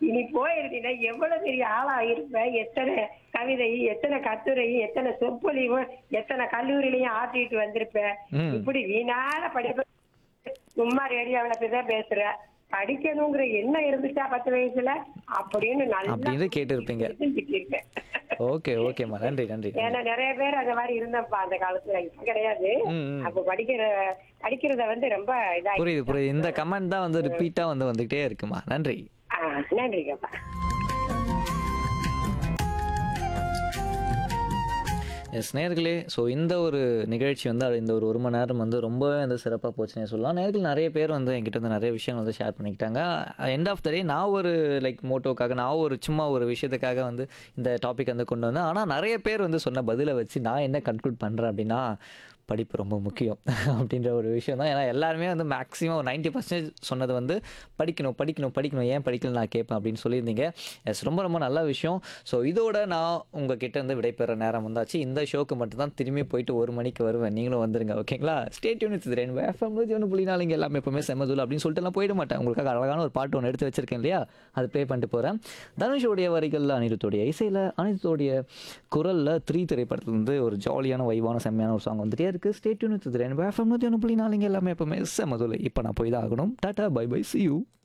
இனி போயிருந்தீங்கன்னா எவ்வளவு பெரிய ஆளா இருப்ப எத்தனை கவிதை எத்தனை கட்டுரை எத்தனை சொற்பொழிவும் எத்தனை கல்லூரிலையும் ஆட்டிட்டு வந்திருப்ப ம். இப்படி வீணான படிப்பு சும்மா ரேடியோவுல போய் பேசுற படிக்கணுங்கிற என்ன இருந்துச்சா பத்து வயசுல அப்படின்னு நல்லா அப்படின்னு கேட்டிருப்பீங்க. சிந்திச்சிருக்கேன். ஓகே ஓகேம்மா நன்றி நன்றி ஏன்னா நிறைய பேர் அந்த மாதிரி இருந்தப்பா அந்த காலத்துல இப்ப கிடையாது ம், ம். அப்ப படிக்கிற படிக்கிறத வந்து ரொம்ப இதா புரியுது புரியுது இந்த கமெண்ட் தான் வந்து ரிப்பீட்டா வந்து வந்துகிட்டே இருக்குமா நன்றி ஆ, நன்றிங்கப்பா எஸ் நேர்களே ஸோ இந்த ஒரு நிகழ்ச்சி வந்து அது இந்த ஒரு ஒரு மணி நேரம் வந்து ரொம்பவே வந்து சிறப்பாக போச்சுன்னே சொல்லலாம் நேர்கள் நிறைய பேர் வந்து என்கிட்ட வந்து நிறைய விஷயங்கள் வந்து ஷேர் பண்ணிக்கிட்டாங்க எண்ட் ஆஃப் த டே நான் ஒரு லைக் மோட்டோக்காக நான் ஒரு சும்மா ஒரு விஷயத்துக்காக வந்து இந்த டாபிக் வந்து கொண்டு வந்தேன் ஆனால் நிறைய பேர் வந்து சொன்ன பதிலை வச்சு நான் என்ன கன்க்ளூட் பண்ணுறேன் அப்படின்னா படிப்பு ரொம்ப முக்கியம் அப்படின்ற ஒரு விஷயம் தான் ஏன்னா எல்லாருமே வந்து மேக்ஸிமம் ஒரு நைன்ட்டி பர்சன்டேஜ் சொன்னது வந்து படிக்கணும் படிக்கணும் படிக்கணும் ஏன் படிக்கல நான் கேட்பேன் அப்படின்னு சொல்லியிருந்தீங்க எஸ் ரொம்ப ரொம்ப நல்ல விஷயம் ஸோ இதோட நான் உங்ககிட்ட இருந்து விடைபெற நேரம் வந்தாச்சு இந்த ஷோக்கு மட்டும் தான் திரும்பி போயிட்டு ஒரு மணிக்கு வருவேன் நீங்களும் வந்துருங்க ஓகேங்களா ஸ்டேட் யூனிட் ரெண்டு எஃப்எம் நூற்றி ஒன்று புள்ளி நாலு இங்கே எல்லாமே எப்பவுமே செம்மதுல அப்படின்னு சொல்லிட்டு நான் போயிட மாட்டேன் உங்களுக்காக அழகான ஒரு பாட்டு ஒன்று எடுத்து வச்சிருக்கேன் இல்லையா அது ப்ளே பண்ணிட்டு போகிறேன் தனுஷோடைய வரிகளில் அனிருத்தோடைய இசையில் அனிருத்தோடைய குரலில் த்ரீ திரைப்படத்துல இருந்து ஒரு ஜாலியான வைவான செம்மையான ஒரு சாங் வந்துட்டே இருக்குது ஸ்டேட் யூனிட் ரெண்டு எஃப்எம் நூற்றி ஒன்று புள்ளி நாலு இங்கே எல்லாமே எப்பவுமே செம்மதுல இப்போ நான் போய் தான் ஆகணும் tata bye bye see you